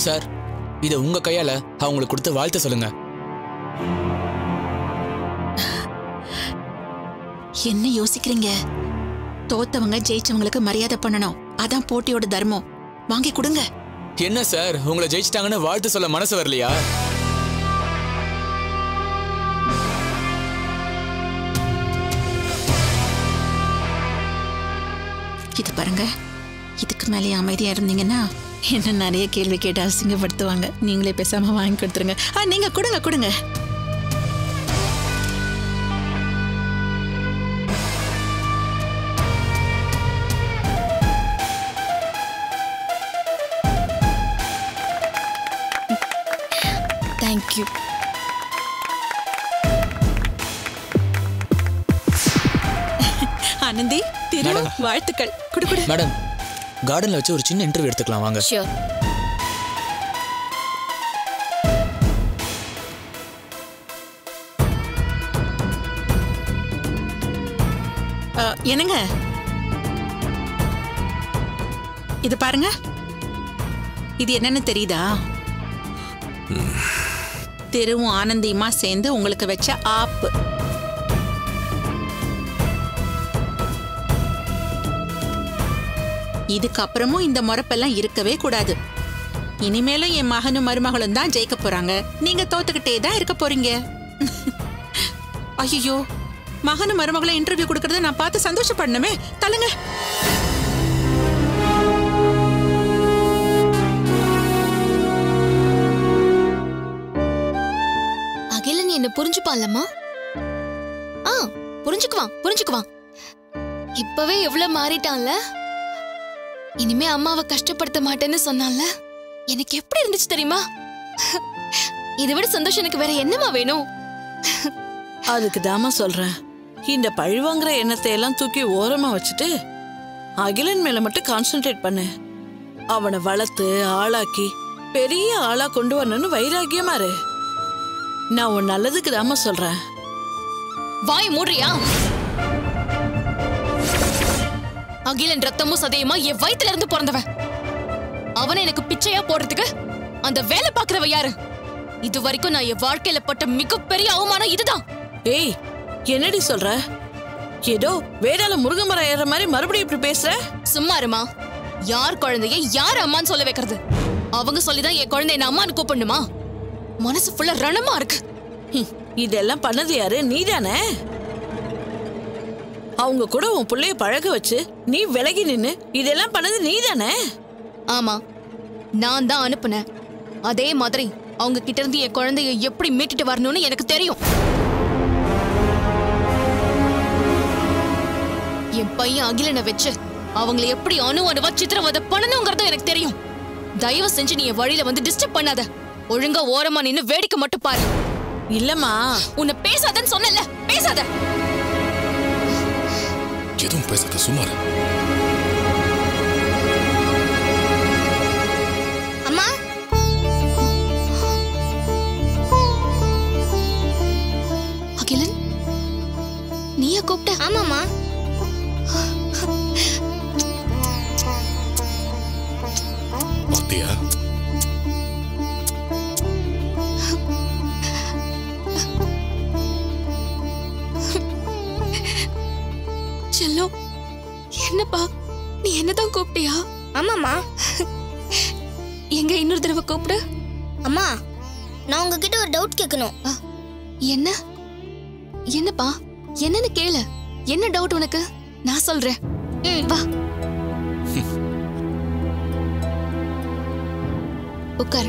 Sir இதை உங்க கையால அவங்களுக்கு கொடுத்து வாழ்த்து சொல்லுங்க என்ன யோசிக்கிறீங்க தோத்தவங்க ஜெயிச்சவங்களுக்கு மரியாதை பண்ணணும் அதான் போட்டியோட தர்மம் வாங்கி கொடுங்க என்ன சார் உங்களை ஜெயிச்சிட்டாங்கன்னு வாழ்த்து சொல்ல மனசு வரலையா இது பாருங்க இதுக்கு மேலே அமைதியா இருந்தீங்கன்னா என்ன நிறைய கேள்வி கேட்டு அசிங்கப்படுத்துவாங்க நீங்களே பேசாம வாங்கி கொடுத்துருங்க ஆ நீங்க கொடுங்க கொடுங்க தேங்க்யூ ஆனந்தி திரு மேடம். வாழ்த்துக்கள் குடு குடு மேடம் கார்டன்ல வச்சு ஒரு சின்ன இன்டர்வியூ எடுத்துக்கலாம் வாங்க ஷியோர் ஆ, என்னங்க இது பாருங்க இது என்னன்னு தெரியுதா தெருவும் ஆனந்தியுமா சேர்ந்து உங்களுக்கு வச்ச ஆப்பு இதுக்கப்புறமும் இந்த முறப்பெல்லாம் இருக்கவே கூடாது இனிமேலும் என் மகனும் மருமகளும் தான் ஜெயிக்க போறாங்க நீங்க தோத்துக்கிட்டே தான் இருக்க போறீங்க ஐயோ மகனும் மருமகளும் இன்டர்வியூ கொடுக்கறத நான் பார்த்து சந்தோஷப்படணுமே தள்ளுங்க அகிலன் என்ன புரிஞ்சுப்பான்லம்மா ஆ புரிஞ்சுக்குவான் புரிஞ்சுக்குவான் இப்பவே எவ்வளவு மாறிட்டான்ல இனிமே அம்மாவை கஷ்டப்படுத்த மாட்டேன்னு சொன்னான்ல எனக்கு எப்படி இருந்துச்சு தெரியுமா இதை விட சந்தோஷம் எனக்கு வேற என்னமா வேணும் அதுக்கு தாமா சொல்றேன் இந்த பழிவாங்கிற எண்ணத்தை எல்லாம் தூக்கி ஓரமா வச்சுட்டு அகிலன் மேல மட்டும் கான்சென்ட்ரேட் பண்ணு அவனை வளர்த்து ஆளாக்கி பெரிய ஆளா கொண்டு வரணும்னு வைராகியமா இரு நான் உன் நல்லதுக்கு தாமா சொல்றேன் வாய் மூடுறியா அகிலன் ரத்தமும் சதையுமா என் வயித்துல இருந்து பிறந்தவன் அவனை எனக்கு பிச்சையா போடுறதுக்கு அந்த வேலை பாக்குறவ யாரு இது வரைக்கும் நான் என் வாழ்க்கையில பட்ட மிகப்பெரிய அவமானம் இதுதான் ஏய் என்னடி சொல்ற ஏதோ வேடால முருங்கை மரம் ஏற மாதிரி மறுபடியும் இப்படி பேசுற சும்மா இருமா யார் குழந்தைய யார் அம்மான்னு சொல்ல வைக்கிறது அவங்க சொல்லிதான் என் குழந்தைய நான் அம்மான்னு கூப்பிடணுமா மனசு ஃபுல்லா ரணமா இருக்கு ஹம், இதெல்லாம் பண்ணது யாரு நீதானே அவங்க கூட உன் புள்ளைய பழக வச்சு நீ விலகி நின்னு இதெல்லாம் பண்ணது நீதானே ஆமா நான் தான் அனுப்புனேன் அதே மாதிரி அவங்க கிட்ட இருந்து என் குழந்தைய எப்படி மீட்டுட்டு வரணும்னு எனக்கு தெரியும் என் பையன் அகிலனை வச்சு அவங்கள எப்படி அணு அணுவா சித்திரவதை பண்ணணுங்கிறதும் எனக்கு தெரியும் தயவு செஞ்சு நீ என் வழியில வந்து டிஸ்டர்ப் பண்ணாத ஒழுங்கா ஓரமா நின்னு வேடிக்கை மட்டும் பாரு இல்லம்மா உன்னை பேசாதன்னு சொன்னல பேசாத எதுவும் பேசாத சுமார் அம்மா அகிலன் நீயா கூப்பிட்ட ஆமாம்மா பாத்தியா செல்லம் என்னப்பா நீ என்னதான் கூப்பிட்டியா ஆமாம்மா எங்க இன்னொரு தடவை கூப்பிடு அம்மா நான் உங்ககிட்ட ஒரு டவுட் கேட்கணும் ஆ, என்ன என்னப்பா என்னன்னு கேளு என்ன டவுட் உனக்கு நான் சொல்றேன் ம். வா உட்காரு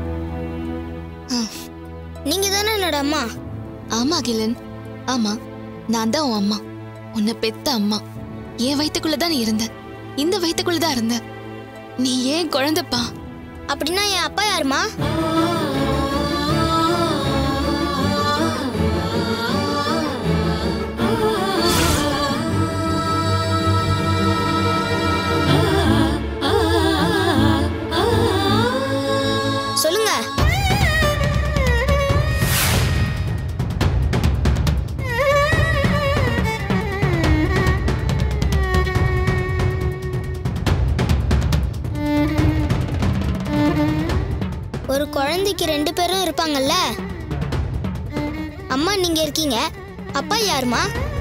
நீங்க தானே என்னோட அம்மா ஆமா கிலன் ஆமா நான் தான் உன் அம்மா உன்னை பெத்த அம்மா என் வயித்துக்குள்ள தான் நீ இருந்த இந்த வயித்துக்குள்ள தான் இருந்த நீ ஏன் குழந்தைப்பா அப்படின்னா என் அப்பா யாருமா சொல்லுங்க ஆனந்திக்கு ரெண்டு பேரும் இருப்பாங்கல்ல அம்மா நீங்க இருக்கீங்க அப்பா யாருமா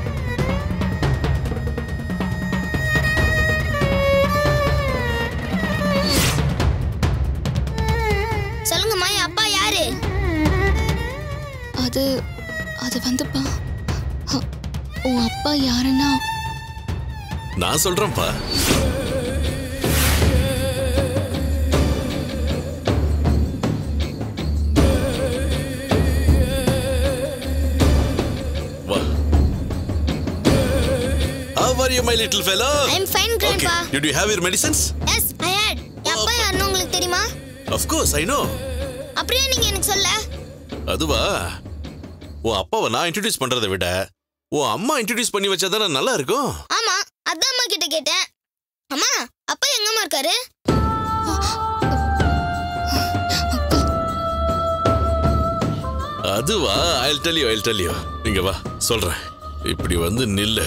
சொல்லுங்கம்மா என் அப்பா யாரு அது அது வந்துப்பா ஹ, உன் அப்பா யாருன்னா நான் சொல்றேன்ப்பா வா How are you, my little fellow? I'm fine, Okay. grandpa. Did you have your medicines? Yes I had என் அப்பா யாருன்னு உங்களுக்கு தெரியுமா Of course, I know. அப்படியே நீங்க எனக்கு சொல்ல அதுவா உன் அப்பாவை நான் இன்ட்ரடியூஸ் பண்றதை விட உன் அம்மா இன்ட்ரடியூஸ் பண்ணி வச்சாதானே நல்லா இருக்கும் ஆமா அதான் அம்மா கிட்ட கேட்டேன் அம்மா அப்பா எங்கம்மா இருக்காரு அதுவா I'll tell you I'll tell you இங்க வா சொல்றேன் இப்படி வந்து நில்லு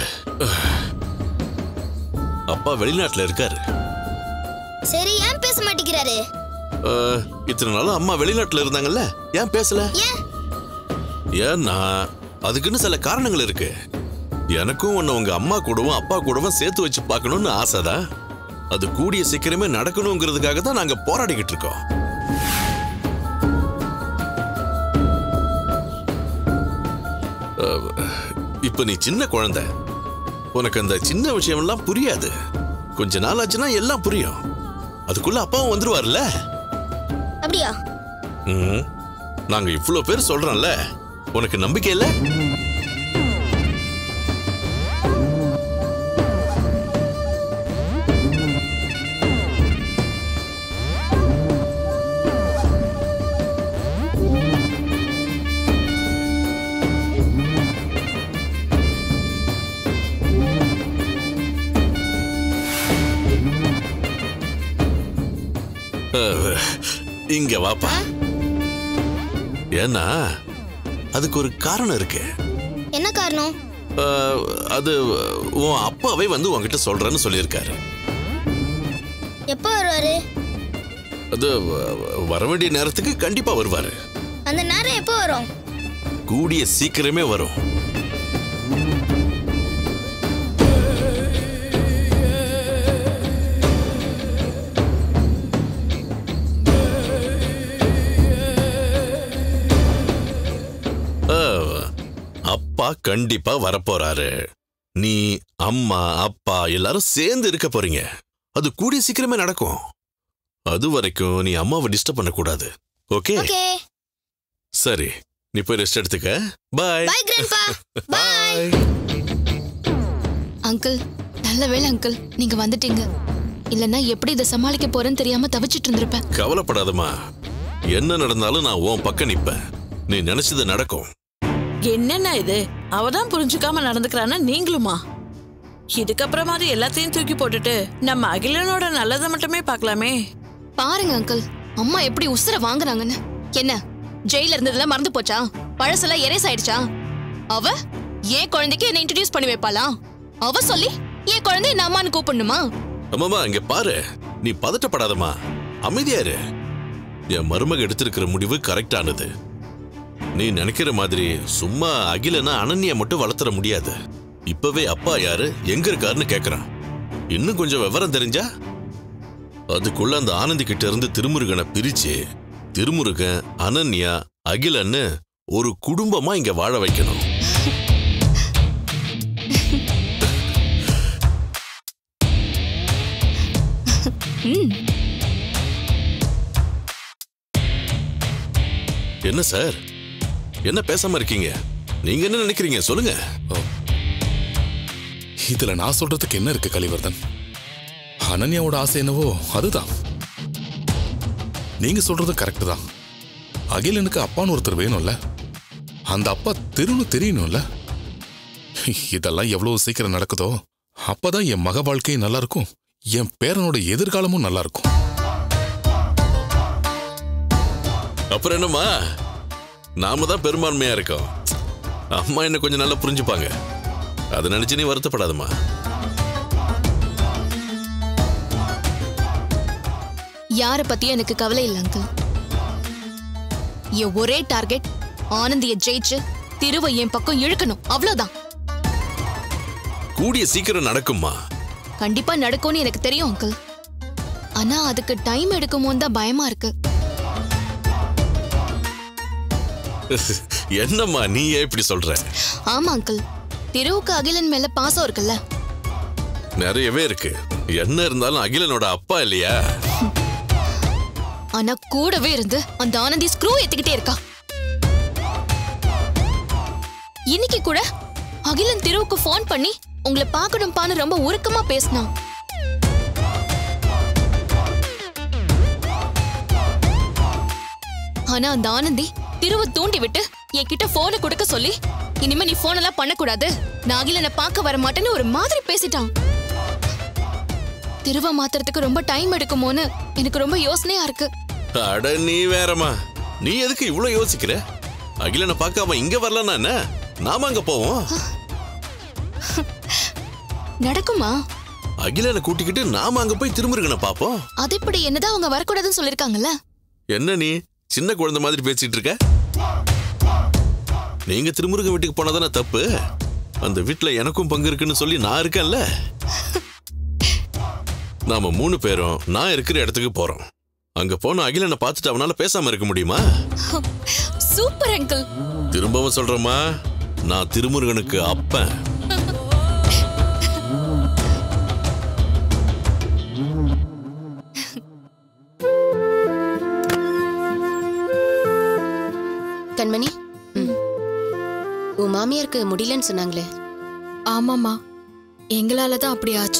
அப்பா வெளிநாட்டுல இருக்காரு சரி ஏன் பேச மாட்டேங்கிறாரு அஹ், இத்தனை நாளும் அம்மா வெளிநாட்டுல இருந்தாங்கல்ல ஏன் பேசல ஏன் ஏன்னா அதுக்குன்னு சில காரணங்கள் இருக்கு எனக்கும் உன்னை உங்க அம்மா கூடவும் அப்பா கூடவும் சேர்த்து வச்சு பார்க்கணும்னு ஆசைதான் அது கூடிய சீக்கிரமே நடக்கணுங்கிறதுக்காக தான் நாங்க போராடிக்கிட்டு இருக்கோம் அஹ், இப்ப நீ சின்ன குழந்தை உனக்கு அந்த சின்ன விஷயம்லாம் புரியாது கொஞ்ச நாள் ஆச்சுன்னா எல்லாம் புரியும் அதுக்குள்ள அப்பாவும் வந்துருவார்ல அப்படியா ம். நாங்க இவ்ளோ பேர் சொல்றோம்ல உனக்கு நம்பிக்கை இல்ல அஹ், இங்க வாப்பா ஏன்னா அதுக்கு ஒரு காரணம் இருக்கு என்ன காரணம் அஹ், அது உன் அப்பாவே வந்து உன்கிட்ட சொல்றேன்னு சொல்லியிருக்காரு எப்போ வருவாரு அது வ- வர வேண்டிய நேரத்துக்கு கண்டிப்பா வருவாரு அந்த நேரம் எப்போ வரும் கூடிய சீக்கிரமே வரும் அஹ், அப்பா கண்டிப்பா வரப்போறாரு நீ அம்மா அப்பா எல்லாரும் சேர்ந்து இருக்க போறீங்க அது கூடிய சீக்கிரமே நடக்கும் அது வரைக்கும் நீ அம்மாவை டிஸ்டர்ப் பண்ணக்கூடாது ஓகே ஓகே சரி நீ போய் ரெஸ்ட் எடுத்துக்க bye bye grandpa bye uncle நல்ல வேளை அங்கிள் நீங்க வந்துட்டீங்க இல்லைன்னா எப்படி இதை சமாளிக்க போறேன்னு தெரியாம தவிச்சிட்டு இருந்திருப்பேன் கவலைப்படாதம்மா என்ன நடந்தாலும் நான் உன் பக்கம் நிப்பேன் நீ நினைச்சது நடக்கும் என்னென்ன இது அவதான் புரிஞ்சுக்காம நடந்துக்கிறான்னா நீங்களுமா இதுக்கப்புறமாவது எல்லாத்தையும் தூக்கி போட்டுட்டு நம்ம அகிலனோட நல்லதை மட்டுமே பார்க்கலாமே பாருங்க அங்கிள் அம்மா எப்படி உசுர வாங்குறாங்கன்னு என்ன ஜெயில இருந்ததெல்லாம் மறந்து போச்சா பழசெல்லாம் எரேஸ் ஆயிடுச்சா அவ ஏன் குழந்தைக்கு என்ன இன்ட்ரடியூஸ் பண்ணி வைப்பாளா அவ சொல்லி என் குழந்தை என்ன அம்மான்னு கூப்பிடணுமா அம்மாமா இங்க பாரு நீ பதட்டப்படாதம்மா அமைதியா இரு என் மருமக எடுத்திருக்கிற முடிவு கரெக்டானது நீ நினைக்கிற மாதிரி சும்மா அகிலனா அனன்யா மட்டும் வளர்த்துற முடியாது இப்பவே அப்பா யாரு எங்க இருக்காருன்னு கேக்குறான் இன்னும் கொஞ்சம் விவரம் தெரிஞ்சா அதுக்குள்ள அந்த ஆனந்தி கிட்ட இருந்து திருமுருகனை பிரிச்சு திருமுருகன் அனன்யா அகிலன்னு ஒரு குடும்பமா இங்க வாழ வைக்கணும் ம் என்ன சார் என்ன பேசாம இருக்கீங்க நீங்க என்ன நினைக்கிறீங்க சொல்லுங்க இதுல நான் சொல்றதுக்கு என்ன இருக்கு கலிவர்தன் அனன்யாவோட ஆசை என்னவோ அதுதான் நீங்க சொல்றது கரெக்ட் தான் அகிலனுக்கு அப்பான்னு ஒருத்தர் வேணும்ல அந்த அப்பா திருன்னு தெரியணும்ல இதெல்லாம் எவ்வளவு சீக்கிரம் நடக்குதோ அப்பதான் என் மக வாழ்க்கையும் நல்லா இருக்கும் என் பேரனோட எதிர்காலமும் நல்லா இருக்கும் அப்புறம் என்னம்மா நாம தான் பெரும்பான்மையா இருக்கோம் அம்மா என்ன கொஞ்சம் நல்லா புரிஞ்சுப்பாங்க அதை நினைச்சு நீ வருத்தப்படாதம்மா யார பத்தியும் எனக்கு கவலை இல்லை அங்கிள் என் ஒரே டார்கெட் ஆனந்திய ஜெயிச்சு திருவை என் பக்கம் இழுக்கணும் அவ்வளவுதான் கூடிய சீக்கிரம் நடக்கும்மா கண்டிப்பா நடக்கும்னு எனக்கு தெரியும் அங்கிள் ஆனா அதுக்கு டைம் எடுக்குமோன்னு தான் பயமா இருக்கு என்னம்மா நீ ஏன் இப்படி சொல்ற ஆமா அங்கிள் திருவுக்கு அகிலன் மேல பாசம் இருக்குல்ல நிறையவே இருக்கு என்ன இருந்தாலும் அகிலனோட அப்பா இல்லையா ஆனா கூடவே இருந்து அந்த ஆனந்தி ஸ்க்ரூ ஏத்திக்கிட்டே இருக்கா இன்னைக்கு கூட அகிலன் திருவுக்கு ஃபோன் பண்ணி உங்களை பார்க்கணும்பான்னு ரொம்ப உருக்கமா பேசினான் ஆனா அந்த ஆனந்தி திருவை தூண்டி விட்டு என்கிட்ட போனை கொடுக்க சொல்லி இனிமே நீ போன் எல்லாம் பண்ணக்கூடாது நான் அகிலனை பார்க்க வர மாட்டேன்னு ஒரு மாதிரி பேசிட்டான் திருவை மாத்துறதுக்கு ரொம்ப டைம் எடுக்குமோன்னு எனக்கு ரொம்ப யோசனையா இருக்கு அட நீ வேறம்மா நீ எதுக்கு இவ்ளோ யோசிக்கிற அகிலனை பார்க்க அவன் இங்க வரலன்னா என்ன நாம அங்க போவோம் நடக்குமா அகிலனை கூட்டிக்கிட்டு நாம அங்க போய் திருமுருகனை பாப்போம் அது இப்படி என்னதான் அவங்க வரக்கூடாதுன்னு சொல்லிருக்காங்கல்ல என்ன நீ சின்ன குழந்தை மாதிரி பேசிட்டு இருக்க நீங்க திருமுருகன் வீட்டுக்கு போனதானே தப்பு அந்த வீட்ல எனக்கும் பங்கு இருக்குன்னு சொல்லி நான் இருக்கேன்ல நாம மூணு பேரும் நான் இருக்கிற இடத்துக்கு போறோம் அங்க போன அகிலனை பார்த்துட்டு அவனால பேசாம இருக்க முடியுமா சூப்பர் அங்கிள் திரும்பவும் சொல்றேம்மா நான் திருமுருகனுக்கு அப்பன் கண்மணி ம். உன் மாமியாருக்கு முடியலன்னு சொன்னாங்களே ஆமாம்மா எங்களால தான் அப்படி ஆச்சு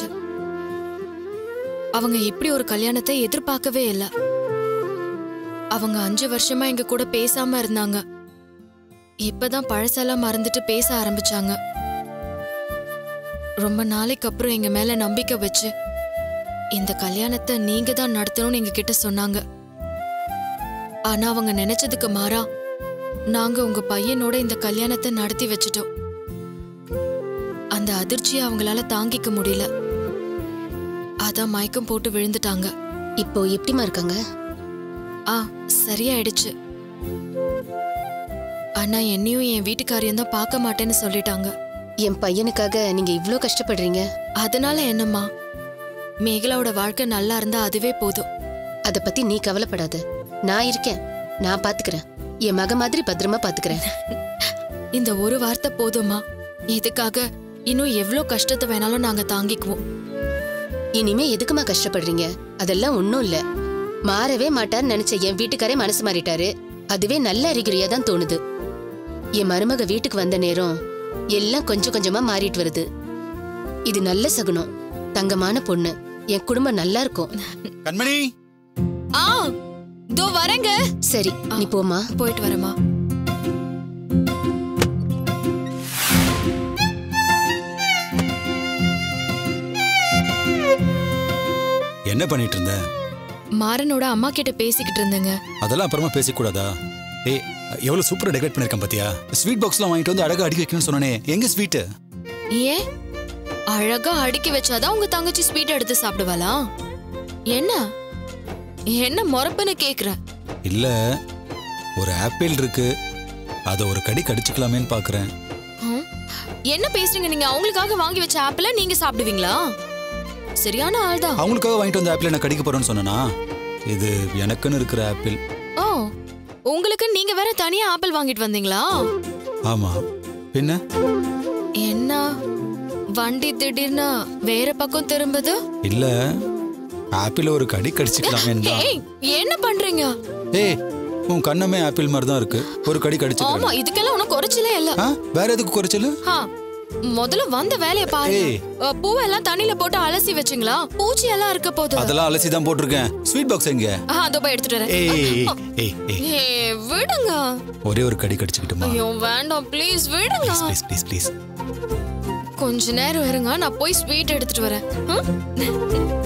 அவங்க இப்படி ஒரு கல்யாணத்தை எதிர்பார்க்கவே இல்லை அவங்க அஞ்சு வருஷமா எங்க கூட பேசாம இருந்தாங்க இப்பதான் பழசெல்லாம் மறந்துட்டு பேச ஆரம்பிச்சாங்க ரொம்ப நாளைக்கு அப்புறம் எங்க மேல நம்பிக்கை வச்சு இந்த கல்யாணத்தை நீங்க தான் நடத்தணும்னு எங்க கிட்ட சொன்னாங்க ஆனா அவங்க நினைச்சதுக்கு மாறா நாங்க உங்க பையனோட இந்த கல்யாணத்தை நடத்தி வச்சிட்டோம் அந்த அதிர்ச்சியை அவங்களால தாங்கிக்க முடியல அதான் மயக்கம் போட்டு விழுந்துட்டாங்க இப்போ எப்படிமா இருக்காங்க ஆ சரியாயிடுச்சு ஆனா என்னையும் என் வீட்டுக்காரையும் தான் பார்க்க மாட்டேன்னு சொல்லிட்டாங்க என் பையனுக்காக நீங்க இவ்ளோ கஷ்டப்படுறீங்க அதனால என்னம்மா மேகலாவோட வாழ்க்கை நல்லா இருந்தா அதுவே போதும் அத பத்தி நீ கவலைப்படாத நான் இருக்கேன் நான் பாத்துக்கிறேன் என் மக மாதிரி பத்திரமா பாத்துக்கிறேன் இந்த ஒரு வார்த்தை போதுமா இதுக்காக இன்னும் எவ்வளோ கஷ்டத்தை வேணாலும் நாங்க தாங்கிக்குவோம் இனிமே எதுக்குமா கஷ்டப்படுறீங்க அதெல்லாம் ஒண்ணும் இல்ல மாறவே மாட்டார்னு நினைச்ச என் வீட்டுக்காரே மனசு மாறிட்டாரு அதுவே நல்ல அறிகுறியா தான் தோணுது என் மருமக வீட்டுக்கு வந்த நேரம் எல்லாம் கொஞ்சம் கொஞ்சமா மாறிட்டு வருது இது நல்ல சகுனம் தங்கமான பொண்ணு என் குடும்பம் நல்லா இருக்கும் கண்மணி ஆ தோ வரேங்க சரி நீ போமா போயிட்டு வரேம்மா என்ன பண்ணிட்டு இருந்த மாறனோட அம்மா கிட்ட பேசிக்கிட்டு இருந்தேங்க அதெல்லாம் அப்புறமா பேசக்கூடாதா ஏய் எவ்வளவு சூப்பரா டெக்கரேட் பண்ணிருக்கேன் பாத்தியா ஸ்வீட் பாக்ஸ்லாம் வாங்கிட்டு வந்து அழகா அடுக்கி வைக்கணும்னு சொன்னனே எங்க ஸ்வீட் ஏன் அழகா அடுக்கி வச்சாதான் உங்க தங்கச்சி ஸ்வீட் எடுத்து சாப்பிடுவாளா என்ன என்ன முறப்புன்னு கேக்குற இல்ல ஒரு ஆப்பிள் இருக்கு அத ஒரு கடி கடிச்சுக்கலாமேன்னு பாக்குறேன் ஹம்? என்ன பேசுறீங்க நீங்க அவங்களுக்காக வாங்கி வச்ச ஆப்பிள நீங்க சாப்பிடுவீங்களா சரியான ஆள்தான் அவங்களுக்காக வாங்கிட்டு வந்த ஆப்பிள் நான் கடிக்க போறேன்னு சொன்னனா இது எனக்குன்னு இருக்கிற ஆப்பிள் ஓ உங்களுக்கு நீங்க வேற தனியா ஆப்பிள் வாங்கிட்டு வந்தீங்களா ஆமா பின்ன என்ன வண்டி திடீர்னு வேற பக்கம் திரும்புது இல்ல ஆப்பிள் ஒரு கடி கடிச்சுக்கலாமேன்னு தான் ஏய் என்ன பண்றீங்க ஏய் உன் கண்ணமே ஆப்பிள் மாதிரி தான் இருக்கு ஒரு கடி ஆமா கடிச்சுக்கலாம் இதுக்கெல்லாம் உனக்கு குறைச்சலே இல்ல ஆ வேற எதுக்கு குறைச்சலு ஆ, முதல்ல வந்த வேலைய பாரு ஏய். அ, பூவெல்லாம் தண்ணியில போட்டு அலசி வச்சுங்களா பூச்சி எல்லாம் இருக்க போகுது அதெல்லாம் அலசி தான் போட்டிருக்கேன் ஸ்வீட் பாக்ஸ் எங்க ஆ, அதோ போய் எடுத்துட்டு வரேன் ஏய் ஏய், ஏய் ஏய் ஏய், விடுங்க ஒரே ஒரு கடி கடிச்சுக்கிட்டுமா ஐயோ வேண்டாம் ப்ளீஸ் விடுங்க ப்ளீஸ் ப்ளீஸ் ப்ளீஸ் கொஞ்ச நேரம் இருங்க நான் போய் ஸ்வீட் எடுத்துட்டு வரேன் ஆ?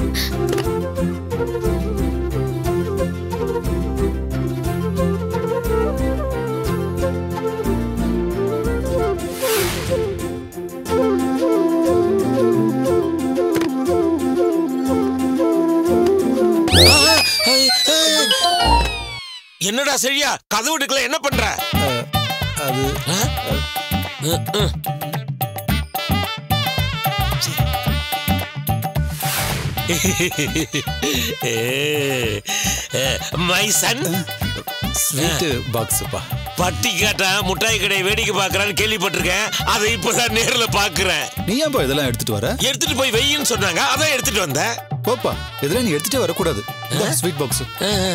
என்னடா சரியா கதவு எடுக்கல என்ன பண்ற அது ஆ? ம், ம். மை சன் ஸ்வீட் பாக்ஸ்ப்பா பட்டி கேட்டா முட்டாய் கடை வேடிக்கை பார்க்கறான்னு கேள்விப்பட்டிருக்கேன் அதை இப்பதான் நேர்ல பாக்குறேன் நீ ஏன்பா இதெல்லாம் எடுத்துட்டு வர எடுத்துட்டு போய் வெயின்னு சொன்னாங்க அதான் எடுத்துட்டு வந்தேன் போப்பா இதெல்லாம் நீ எடுத்துட்டே வரக்கூடாது sweet box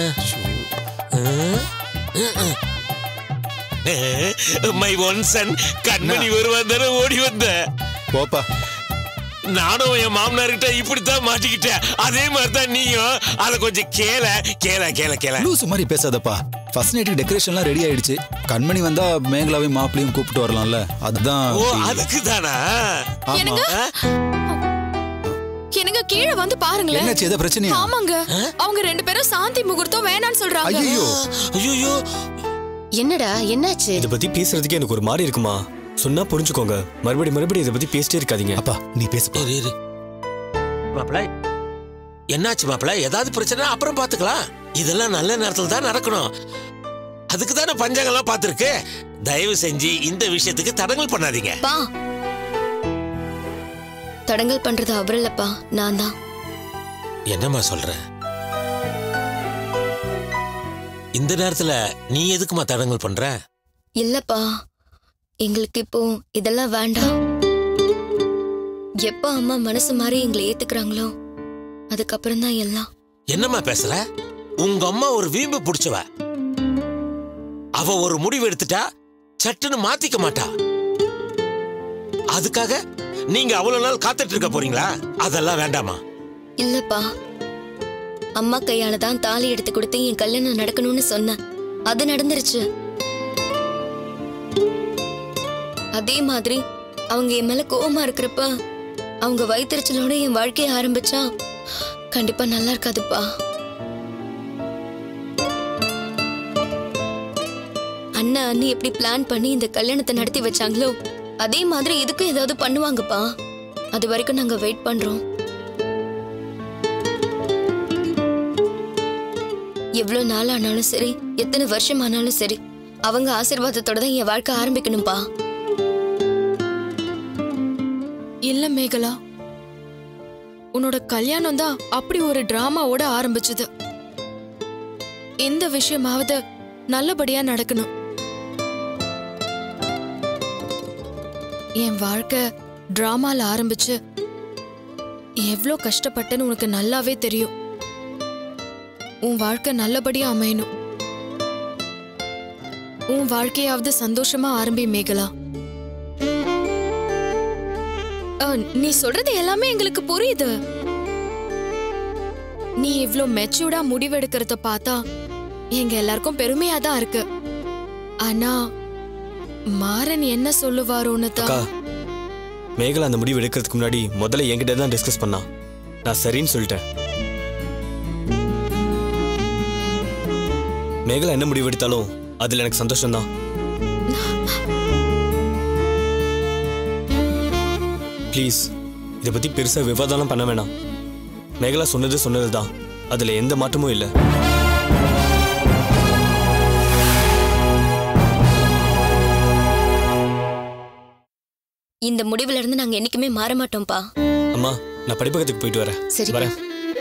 my one son Kanmani வருவான் தானே ஓடி வந்த போப்பா நானும் என் மாமனார்கிட்ட இப்படித்தான் மாட்டிக்கிட்டேன் அதே மாதிரி தான் நீயும் அதை கொஞ்சம் கேள கேள கேள கேள லூசு மாதிரி பேசாதப்பா ஃபர்ஸ்ட் நைட்டுக்கு டெக்கரேஷன்லாம் ரெடி ஆயிடுச்சு கண்மணி வந்தா மேங்கலாவையும் மாப்பிளையும் கூப்பிட்டு வரலாம்ல அதுதான் ஓ இப்படி- அதுக்கு தானா ஆமா. என்னங்க என்னங்க கீழே வந்து பாருங்களேன் என்னாச்சு எதை பிரச்சனையா ஆமாங்க அவங்க ரெண்டு பேரும் சாந்தி முகூர்த்தம் வேணாம்னு சொல்றாங்க ஐயோ ஐயோ என்னடா என்னாச்சு இதை பத்தி பேசுறதுக்கு எனக்கு ஒரு மாதிரி இருக்குமா சொன்னா புரிஞ்சுக்கோங்க மறுபடியும் மறுபடியும் இதை பத்தி பேசிட்டே இருக்காதீங்க அப்பா நீ பேசுப்பா இரு இரு மாப்பிள என்னாச்சு மாப்பிள ஏதாவது பிரச்சனை அப்புறம் பாத்துக்கலாம் இதெல்லாம் நல்ல நேரத்துல தான் நடக்கணும் அதுக்கு தானே பஞ்சாங்கெல்லாம் பார்த்துருக்கு தயவு செஞ்சு இந்த விஷயத்துக்கு தடங்கல் பண்ணாதீங்க பா தடங்கல் பண்றது அவர் இல்லப்பா நான் தான் என்னம்மா சொல்ற இந்த நேரத்துல நீ எதுக்குமா தடங்கல் பண்ற இல்லப்பா எங்களுக்கு இப்போ இதெல்லாம் வேண்டாம் எப்ப அம்மா மனசு மாறி எங்களை ஏத்துக்கிறாங்களோ அதுக்கப்புறம் தான் எல்லாம் என்னம்மா பேசுற உங்க அம்மா ஒரு வீம்பு பிடிச்சவ அவ ஒரு முடிவு எடுத்துட்டா சட்டுன்னு மாத்திக்க மாட்டா அதுக்காக நீங்க அவ்வளவு நாள் காத்துட்டு இருக்க போறீங்களா அதெல்லாம் வேண்டாமா இல்லப்பா அம்மா கையால தான் தாலி எடுத்து கொடுத்து என் கல்யாணம் நடக்கணும்னு சொன்னேன் அது நடந்துருச்சு அதே மாதிரி அவங்க என் மேல கோவமா இருக்கிறப்ப அவங்க வயிற்றுச்சலோட என் வாழ்க்கைய ஆரம்பிச்சா கண்டிப்பா நல்லா இருக்காதுப்பா அண்ணன் அண்ணி எப்படி பிளான் பண்ணி இந்த கல்யாணத்தை நடத்தி வச்சாங்களோ அதே மாதிரி இதுக்கும் ஏதாவது பண்ணுவாங்கப்பா அது வரைக்கும் நாங்க வெயிட் பண்றோம் எவ்வளவு நாள் ஆனாலும் சரி எத்தனை வருஷம் ஆனாலும் சரி அவங்க ஆசீர்வாதத்தோட தான் என் வாழ்க்கை ஆரம்பிக்கணும்பா இல்ல மேகலா உன்னோட கல்யாணம் தான் அப்படி ஒரு டிராமாவோட ஆரம்பிச்சது இந்த விஷயமாவது நல்லபடியா நடக்கணும் என் வாழ்க்கை டிராமால ஆரம்பிச்சு எவ்வளோ கஷ்டப்பட்டேன்னு உனக்கு நல்லாவே தெரியும் உன் வாழ்க்கை நல்லபடியா அமையணும் உன் வாழ்க்கையாவது சந்தோஷமா ஆரம்பி மேகலா அஹ், நீ சொல்றது எல்லாமே எங்களுக்கு புரியுது நீ இவ்ளோ மெச்சூர்டா முடிவெடுக்கிறத பார்த்தா எங்க எல்லாருக்கும் பெருமையா தான் இருக்கு ஆனா மாறன் என்ன சொல்லுவாரோன்னு அக்கா தான் மேகலா அந்த முடிவு எடுக்கிறதுக்கு முன்னாடி முதல்ல என்கிட்ட தான் டிஸ்கஸ் பண்ணா நான் சரின்னு சொல்லிட்டேன் மேகலா என்ன முடிவு எடுத்தாலும் அதுல எனக்கு சந்தோஷம்தான் ப்ளீஸ் இதை பத்தி பெருசா விவாதம்லாம் பண்ண வேணாம் மேகலா சொன்னது சொன்னது தான் அதுல எந்த மாற்றமும் இல்லை இந்த முடிவுல இருந்து நாங்க என்னைக்குமே மாற மாட்டோம்ப்பா அம்மா நான் படிப்பகத்துக்கு போயிட்டு வரேன் சரிப்பா. வரேன்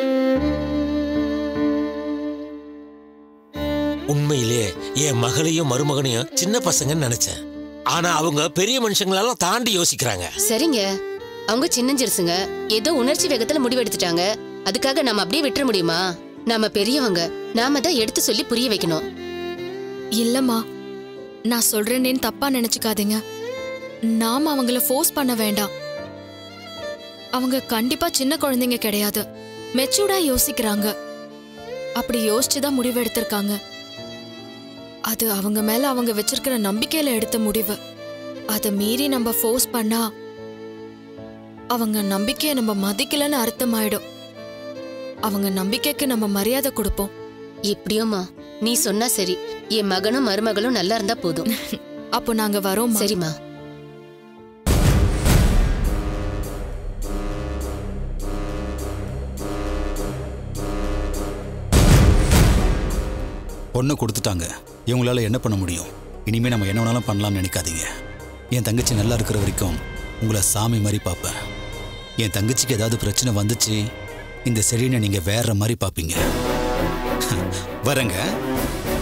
உண்மையிலே என் மகளையும் மருமகனையும் சின்ன பசங்கன்னு நினைச்சேன் ஆனா அவங்க பெரிய மனுஷங்களெல்லாம் தாண்டி யோசிக்கிறாங்க சரிங்க அவங்க சின்னஞ்சிறுசுங்க ஏதோ உணர்ச்சி வேகத்துல முடிவெடுத்துட்டாங்க அதுக்காக நாம அப்படியே விட்டுற முடியுமா நாம பெரியவங்க நாம தான் எடுத்து சொல்லி புரிய வைக்கணும் இல்லம்மா நான் சொல்றேனேன்னு தப்பா நினைச்சுக்காதீங்க நாம அவங்கள ஃபோர்ஸ் பண்ண வேண்டாம் அவங்க கண்டிப்பா சின்ன குழந்தைங்க கிடையாது மெச்சூர்டா யோசிக்கிறாங்க அப்படி யோசிச்சுதான் முடிவு எடுத்திருக்காங்க அது அவங்க மேல அவங்க வச்சிருக்கிற நம்பிக்கையில எடுத்த முடிவு அதை மீறி நம்ம ஃபோர்ஸ் பண்ணா அவங்க நம்பிக்கையை நம்ம மதிக்கலன்னு அர்த்தமாயிடும் அவங்க நம்பிக்கைக்கு நம்ம மரியாதை கொடுப்போம் எப்படியோமா நீ சொன்னா சரி என் மகனும் மருமகளும் நல்லா இருந்தா போதும் அப்போ நாங்க வரோம் சரிம்மா பொண்ணை கொடுத்துட்டாங்க இவங்களால என்ன பண்ண முடியும் இனிமே நம்ம என்ன வேணாலும் பண்ணலாம்னு நினைக்காதீங்க என் தங்கச்சி நல்லா இருக்கிற வரைக்கும் உங்களை சாமி மாதிரி பார்ப்பேன் என் தங்கச்சிக்கு ஏதாவது பிரச்சனை வந்துச்சு இந்த செடினை நீங்க வேற மாதிரி பார்ப்பீங்க வரேங்க